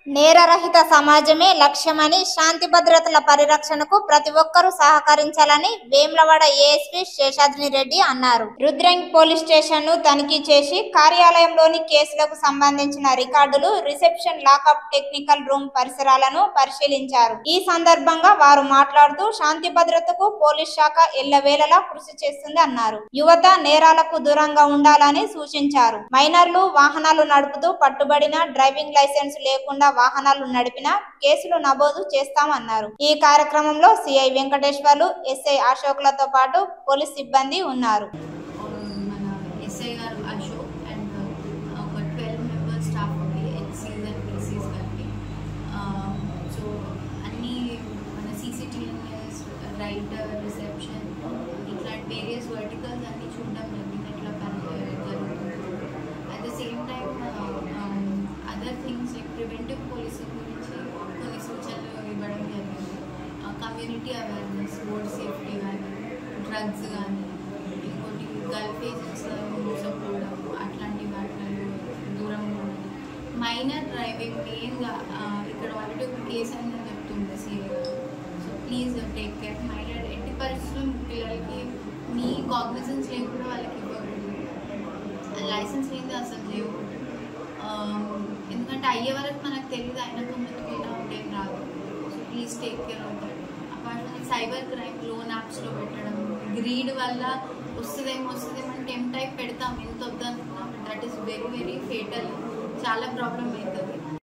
నేరరహిత సమాజమే లక్ష్యమని శాంతి భద్రతల పరిరక్షణకు ప్రతి ఒక్కరూ సహకరించాలని వేములవాడ ఏఎస్పీ శేషాద్రి రెడ్డి అన్నారు రుద్రంగ్ పోలీస్ స్టేషన్ ను తనిఖీ చేసి కార్యాలయంలోని కేసులకు సంబంధించిన రికార్డులు రిసెప్షన్ లాకప్ టెక్నికల్ రూమ్ పరిసరాలను పరిశీలించారు ఈ సందర్భంగా వారు మాట్లాడుతూ శాంతి భద్రతకు పోలీస్ శాఖ ఎల్లవేళలా కృషి చేస్తుంది అన్నారు యువత నేరాలకు దూరంగా ఉండాలని సూచించారు మైనర్లు వాహనాలు నడుపుతూ పట్టుబడిన డ్రైవింగ్ లైసెన్స్ లేకుండా వాహనాలు నడిపిన కేసులు నమోదు చేస్తామన్నారు ఈ కార్యక్రమంలో సిఐ వెంకటేశ్వర్లు ఎస్ఐ అశోక్లతో పాటు పోలీస్ సిబ్బంది ఉన్నారు మన ఎస్ఐ గారు అశోక్ అండ్ ఒక ట్వెల్వ్ మెంబర్స్ స్టాఫ్ ఉంది హెచ్సీస్ అండ్ పీసీస్ కలిపి సో అన్ని మన సీసీటీవీఎస్ రైట్ రిసెప్షన్ ఇట్లాంటి వేరియస్ వర్టికల్స్ అన్ని చూడడం జరిగింది ఎట్లా పని జరుగుతుంది at the same time other things like preventive policing గురించి కొన్ని సూచనలు ఇవ్వడం జరిగింది కమ్యూనిటీ అవేర్నెస్ రోడ్ సేఫ్టీ కానీ డ్రగ్స్ కానీ ఇంకోటి గల్ఫ్ ఏజెంట్స్ మోసపోవడం అట్లాంటి వాటిలో దూరం ఉండడం మైనర్ డ్రైవింగ్ మెయిన్గా ఇక్కడ ఆల్రెడీ ఒక కేసు అని చెప్తుంది సీఏ so please take care minor ఎట్టి పరిస్థితుల్లో పిల్లలకి మీ కాగ్నిజెన్స్ లేకుండా వాళ్ళకి ఇవ్వకూడదు లైసెన్స్ లేనిది అసలు చేయకూడదు ఆ, ఎందుకంటే అయ్యే వరకు మనకు తెలియదు అయినాక ముట్టుకుంటా ఉంటే ఏం రాదు so please take care of that apart from cyber crime loan యాప్స్లో పెట్టడం గ్రీడ్ వల్ల వస్తుందేమో వస్తుందేమో అని టెంప్ట్ అయి పెడతాం ఎంత వద్దనుకున్నా that is very very fatal చాలా ప్రాబ్లం అవుతుంది